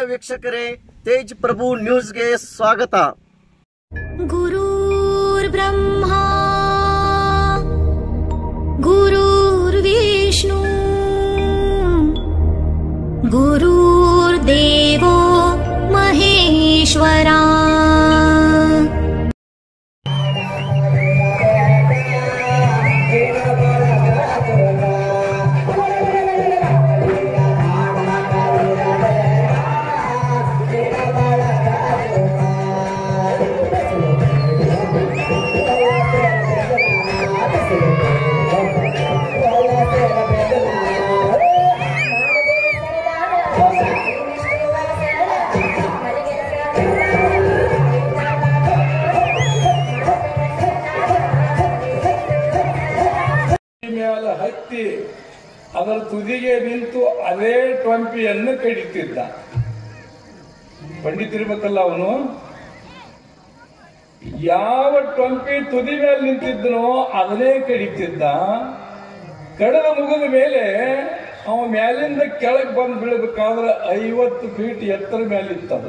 ವೀಕ್ಷಕರೇ ತೇಜ್ ಪ್ರಭು ನ್ಯೂಸ್ಗೆ ಸ್ವಾಗತ गुरुर्ब्रह्मा गुरुर्विष्णु गुरुर्देवो महेश्वरा ಮೇಲೆ ಹತ್ತಿ ಅದರ ತುದಿಗೆ ನಿಂತು ಅದೇ ಟೊಂಪಿಯನ್ನು ಕಡಿತಿದ್ದ ಪಂಡಿತಿರ್ಬೇಕಲ್ಲ ಅವನು ಯಾವ ಟೊಂಪಿ ತುದಿ ಮೇಲೆ ನಿಂತಿದ್ದನೋ ಅದನ್ನೇ ಕಡಿತಿದ್ದ ಕಡದ ಮುಗಿದ ಮೇಲೆ ಅವ ಮ್ಯಾಲಿಂದ ಕೆಳಗೆ ಬಂದು ಬೀಳಬೇಕಾದ್ರೆ ಐವತ್ತು ಫೀಟ್ ಎತ್ತರ ಮೇಲಿತ್ತದು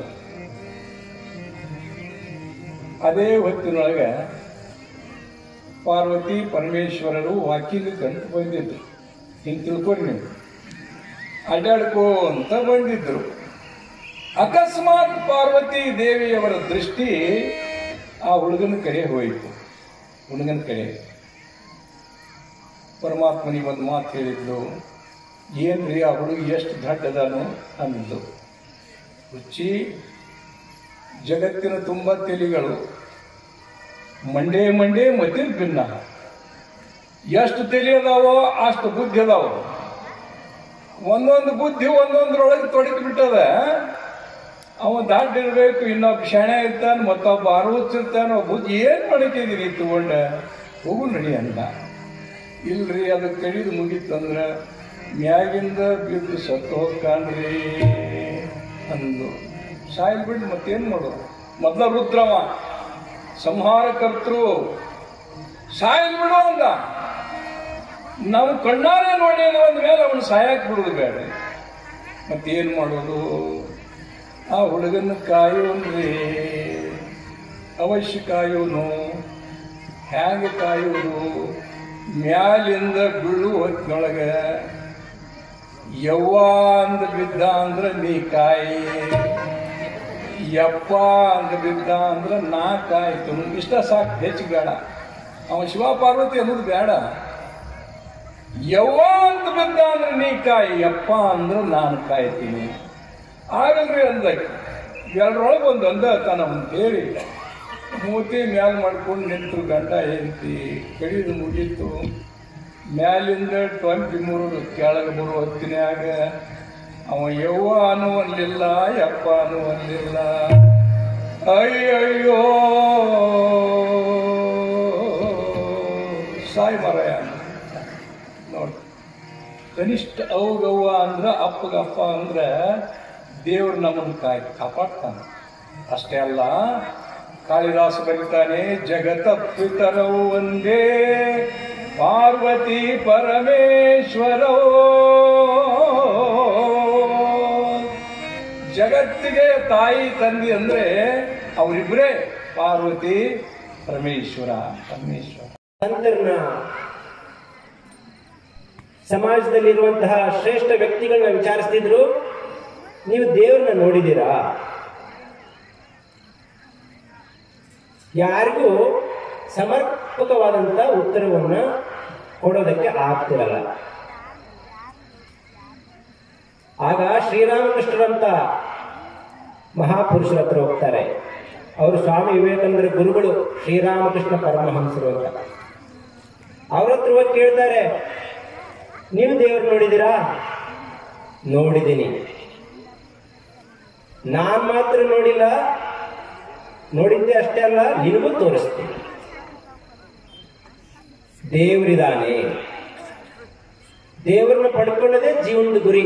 ಅದೇ ಹೊತ್ತಿನೊಳಗೆ ಪಾರ್ವತಿ ಪರಮೇಶ್ವರರು ವಾಕಿಂಗ್ ಕಂಡು ಬಂದಿದ್ರು ಹಿಂಗೆ ತಿಳ್ಕೊಂಡು ನೀವು ಅಡ್ಡಾಡ್ಕೋಂತ ಬಂದಿದ್ರು ಅಕಸ್ಮಾತ್ ಪಾರ್ವತಿ ದೇವಿಯವರ ದೃಷ್ಟಿ ಆ ಹುಡುಗನ ಕಡೆ ಹೋಯಿತು ಹುಡುಗನ ಕಡೆ ಪರಮಾತ್ಮನಿಗೆ ಒಂದು ಮಾತು ಹೇಳಿದ್ಲು ಏನ್ರಿ ಆ ಹುಡುಗ ಎಷ್ಟು ದೊಡ್ಡದಾನು ಅಂದಿದ್ದು ರುಚಿ ಜಗತ್ತಿನ ತುಂಬ ತೆಲಿಗಳು ಮಂಡೇ ಮಂಡೇ ಮತಿರ್ ಭಿನ್ನ ಎಷ್ಟು ತಲೆ ಅದಾವೋ ಅಷ್ಟು ಬುದ್ಧಿ ಅದಾವ ಒಂದೊಂದು ಬುದ್ಧಿ ಒಂದೊಂದ್ರೊಳಗೆ ತೊಡಗಿ ಬಿಟ್ಟದ ಅವ ದಾಟ್ ಇರ್ಬೇಕು ಇನ್ನೊಬ್ಬ ಶಾಣೆ ಇರ್ತಾನ ಮತ್ತೊಬ್ಬ ಅರವತ್ತಿರ್ತಾನ ಬುದ್ಧಿ ಏನ್ ಮಾಡಕ್ಕಿದೀನಿ ತಗೊಂಡ ಹೋಗು ನಡಿ ಅಂದ ಇಲ್ರಿ ಅದು ಕಡಿದು ಮುಗೀತಂದ್ರ ಮ್ಯಾಗಿಂದ ಬಿದ್ದು ಸತ್ತು ಹೋಗ್ಕಾನ್ರಿ ಅಂದು ಸಾಯಿಲ್ ಬಿಟ್ಟು ಮತ್ತೇನ್ ಮಾಡೋದು ಮೊದ್ಲ ರುದ್ರವ ಸಂಹಾರ ಕರ್ತೃ ಸಾಯಲ್ ಬಿಡು ಅಂದ ನಾವು ಕಣ್ಣಾರೆ ನೋಡಿ ಅಂದ ಮೇಲೆ ಅವನು ಸಾಯಕ್ ಬಿಡುದು ಬೇಡ ಮತ್ತೇನು ಮಾಡೋದು ಆ ಹುಡುಗನ ಕಾಯೋನ್ರಿ ಅವಶ್ಯ ಕಾಯೋನು ಹ್ಯಾಂಗ ಕಾಯೋದು ಮ್ಯಾಲಿಂದ ಬೀಳು ಹೊತ್ತಿನೊಳಗ ಯವ್ವ ಅಂದ ಬಿದ್ದ ಅಂದ್ರ ನೀ ಕಾಯಿ ಯಪ್ಪ ಅಂತ ಬಿದ್ದ ಅಂದ್ರೆ ನಾಲ್ಕಾಯ್ತು ಇಷ್ಟ ಸಾಕು ಹೆಚ್ಚು ಬೇಡ ಅವ ಶಿವ ಪಾರ್ವತಿ ಅನ್ನೋದು ಬೇಡ ಯವ್ವ ಅಂತ ಬಿದ್ದ ಅಂದ್ರೆ ನೀ ಕಾಯಿ ಯಪ್ಪ ಅಂದ್ರೆ ನಾನು ಕಾಯ್ತೀನಿ ಆಗಲ್ರಿ ಅಂದ ಎರಡರೊಳಗೆ ಒಂದು ಅಂದ ತಾನ ಅಂತ ಹೇಳಿ ಮೂತಿ ಮ್ಯಾಲ್ ಮಾಡ್ಕೊಂಡು ನಿಂತು ಗಂಡ ಹೆಂಡತಿ ಕಡಿದು ಮುಗೀತು ಮ್ಯಾಲಿಂದ ಟ್ವೆಂಟಿ ಮೂರು ಕೆಳಗೆ ಬರುವ ಹೊತ್ತಿನ್ಯಾಗ ಅವ ಯವ್ವ ಅನ್ನುವಲ್ಲಿಲ್ಲ ಯಪ್ಪ ಅನ್ನುವಲ್ಲಿಲ್ಲ ಅಯ್ಯಯ್ಯೋ ಸಾಯಿ ಮರಯ ನೋಡಿ ಕನಿಷ್ಠ ಅವಗವ್ವ ಅಂದ್ರ ಅಪ್ಪಗಪ್ಪ ಅಂದ್ರ ದೇವ್ರು ನಮ್ಮನ್ನು ಕಾಯ್ ಕಾಪಾಡ್ತಾನೆ ಅಷ್ಟೇ ಅಲ್ಲ ಕಾಳಿದಾಸ ಬರೀತಾನೆ ಜಗತ ಪಿತರವು ಒಂದೇ ಪಾರ್ವತಿ ಪರಮೇಶ್ವರವೋ ಜಗತ್ತಿಗೆ ತಾಯಿ ತಂದೆ ಅಂದ್ರೆ ಅವರಿಬ್ಬರೇ ಪಾರ್ವತಿ ಪರಮೇಶ್ವರ ಪರಮೇಶ್ವರ ಸಂತರನ್ನ ಸಮಾಜದಲ್ಲಿರುವಂತಹ ಶ್ರೇಷ್ಠ ವ್ಯಕ್ತಿಗಳನ್ನ ವಿಚಾರಿಸ್ತಿದ್ರು ನೀವು ದೇವ್ರನ್ನ ನೋಡಿದ್ದೀರಾ ಯಾರಿಗೂ ಸಮರ್ಪಕವಾದಂತ ಉತ್ತರವನ್ನ ಕೊಡೋದಕ್ಕೆ ಆಗ್ತಿರಲ್ಲ ಆಗ ಶ್ರೀರಾಮಕೃಷ್ಣರಂತ ಮಹಾಪುರುಷರ ಹತ್ರ ಹೋಗ್ತಾರೆ ಅವರು ಸ್ವಾಮಿ ವಿವೇಕಾನಂದರ ಗುರುಗಳು ಶ್ರೀರಾಮಕೃಷ್ಣ ಪರಮಹಂಸರು ಅಂತ ಅವ್ರ ಹತ್ರ ಹೋಗಿ ಕೇಳ್ತಾರೆ ನೀವು ದೇವ್ರು ನೋಡಿದ್ದೀರಾ ನೋಡಿದ್ದೀನಿ ನಾನ್ ಮಾತ್ರ ನೋಡಿಲ್ಲ ನೋಡಿದ್ದೆ ಅಷ್ಟೇ ಅಲ್ಲ ನಿನಗೂ ತೋರಿಸ್ತೀನಿ ದೇವರಿದಾನೆ ದೇವರನ್ನ ಪಡ್ಕೊಳ್ಳೋದೇ ಜೀವನದ ಗುರಿ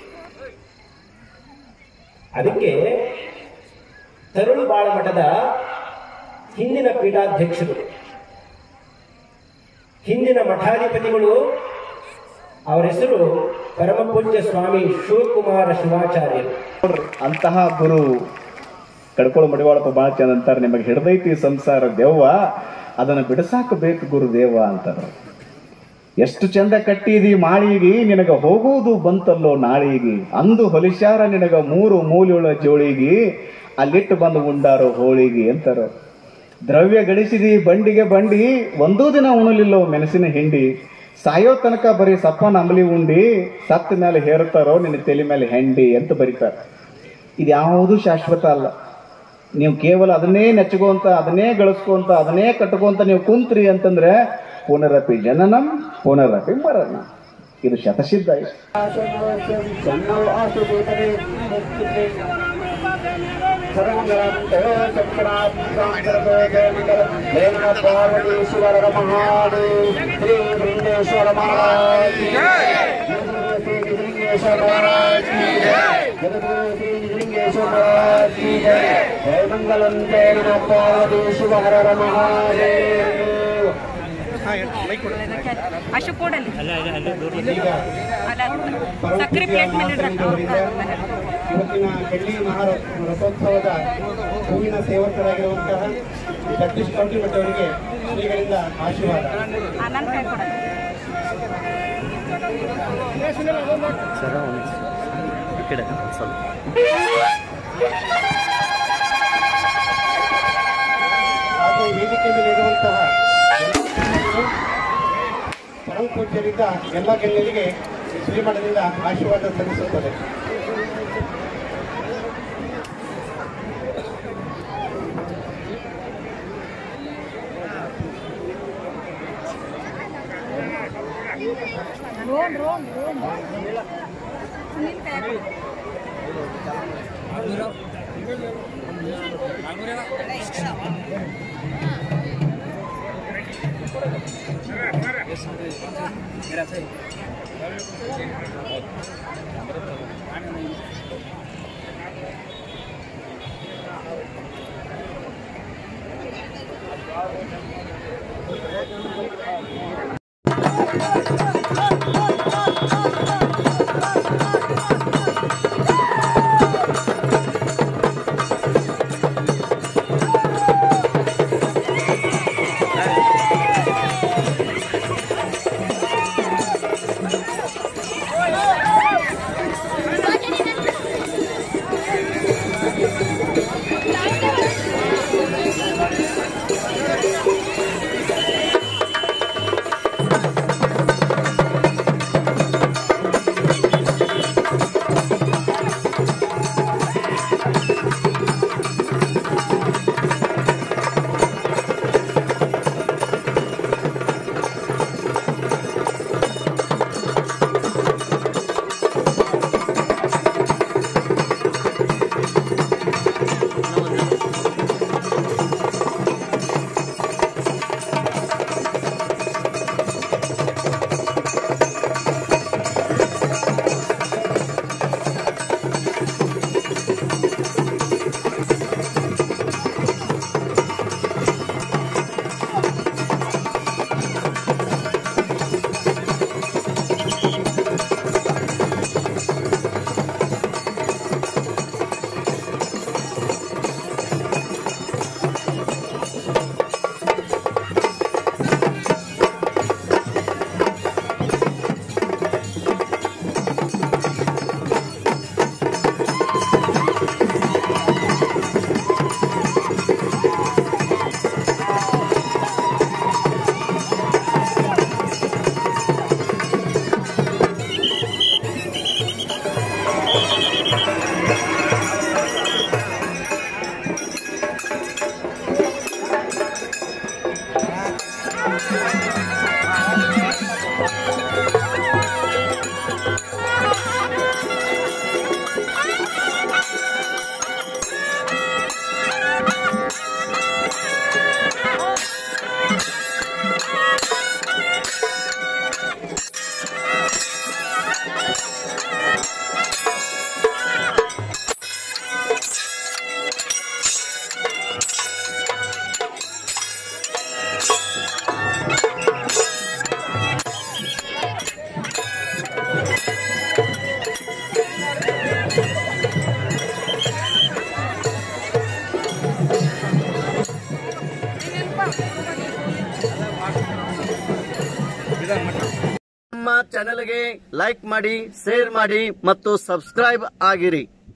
ಅದಕ್ಕೆ ತರುಳು ಬಾಳ ಮಠದ ಹಿಂದಿನ ಪೀಠಾಧ್ಯಕ್ಷರು ಹಿಂದಿನ ಮಠಾಧಿಪತಿಗಳು ಅವರ ಹೆಸರು ಪರಮ ಪೂಜ್ಯ ಸ್ವಾಮಿ ಶಿವಕುಮಾರ ಶಿವಾಚಾರ್ಯರು ನೋಡ್ರಿ ಅಂತಹ ಗುರು ಕಡ್ಕೊಳ್ಳೋ ಮಡಿವಾಳಪ್ಪ ಬಾಳ ಚಂದ ಅಂತಾರೆ ನಿಮಗೆ ಹಿಡ್ದೈತಿ ಸಂಸಾರ ದೆವ್ವ ಅದನ್ನ ಬಿಡಸಾಕ ಬೇಕು ಗುರುದೇವ ಅಂತಾರ ಎಷ್ಟು ಚಂದ ಕಟ್ಟಿದಿ ಮಾಳಿಗಿ ನಿನಗ ಹೋಗುವುದು ಬಂತಲ್ಲೋ ನಾಳಿಗಿ ಅಂದು ಹೊಲಿಸ್ಯಾರ ನಿನಗ ಮೂರು ಮೂಲಿಯುಳ ಜೋಳಿಗಿ ಅಲ್ಲಿಟ್ಟು ಬಂದು ಉಂಡಾರೋ ಹೋಳಿಗಿ ಅಂತಾರ ದ್ರವ್ಯ ಗಳಿಸಿದಿ ಬಂಡಿಗೆ ಬಂಡಿ ಒಂದೂ ದಿನ ಉಣಲಿಲ್ಲೋ ಮೆಣಸಿನ ಹಿಂಡಿ ಸಾಯೋ ತನಕ ಬರೀ ಸಪ್ಪನ ಅಂಬಲಿ ಉಂಡಿ ಸತ್ತ ಮೇಲೆ ಹೇರುತ್ತಾರೋ ನಿನ್ನ ತಲೆ ಮೇಲೆ ಹೆಂಡಿ ಅಂತ ಬರೀತಾರೆ ಇದು ಯಾವುದು ಶಾಶ್ವತ ಅಲ್ಲ ನೀವು ಕೇವಲ ಅದನ್ನೇ ನೆಚ್ಚುಕೊಂತ ಅದನ್ನೇ ಗಳಿಸ್ಕೊಂತ ಅದನ್ನೇ ಕಟ್ಕೊಂತ ನೀವು ಕುಂತ್ರಿ ಅಂತಂದ್ರೆ ಪುನರಪಿ ಜನನಂ ಪುನರಪಿ ಮರಣ ಇದು ಶತಸಿದ್ಧ ಇದು. ಪಾರ್ವತೀಶ್ವರ ಮಹಾದೇವ್ ಶ್ರೀ ಬೃಂದೇಶ್ವರ ಮಹಾರಾಜ್ ಲಿಂಗೇಶ್ವರ ಮಹಾರಾಜ್ ಜಗದ್ಗುರು ಶ್ರೀ ಲಿಂಗೇಶ್ವರ ಮಹಾರಾಜ್ ಕಿ ಜೈ ಜಯ ಮಂಗಲಂ ಜಯ ನಮಃ ಪಾರ್ವತೀಶ್ವರ ಮಹಾದೇವ್ ಅಶೋಕ್ ಕೊಡಲಿ ಅಲ್ಲ ಸಕ್ಕರೆ ಪ್ಲೇಟ್ ಮೇಲೆ ಇಡ್ರಕ್ಕ ಇವತ್ತಿನ ಬೆಳ್ಳಿ ಮಹಾರ ರಥೋತ್ಸವದ ಹೂವಿನ ಸೇವಕರಾಗಿರುವಂತಹ ಜಗದೀಶ್ ಕೌಟಿಮಠ ಅವರಿಗೆ ಶ್ರೀಗಳಿಂದ ಆಶೀರ್ವಾದ ನನ್ನ ಕೈ ಕೊಡಲಿ ಹಾಗೂ ವೇದಿಕೆ ಮೇಲೆ ಇರುವಂತಹ ಪರಮ ಪೂಜ್ಯರಿಂದ ಎಲ್ಲ ಗಣ್ಯರಿಗೆ ಶ್ರೀಮಠದಿಂದ ಆಶೀರ್ವಾದ ಸಲ್ಲಿಸುತ್ತದೆ ರೋಡ್ ರೋಡ್ ರೋಡ್ ಸುನೀಲ್ ಕೈ ಕೊಡು. ನಮ್ಮ ಚಾನೆಲ್ಗೆ ಲೈಕ್ ಮಾಡಿ ಶೇರ್ ಮಾಡಿ ಮತ್ತು ಸಬ್ಸ್ಕ್ರೈಬ್ ಆಗಿರಿ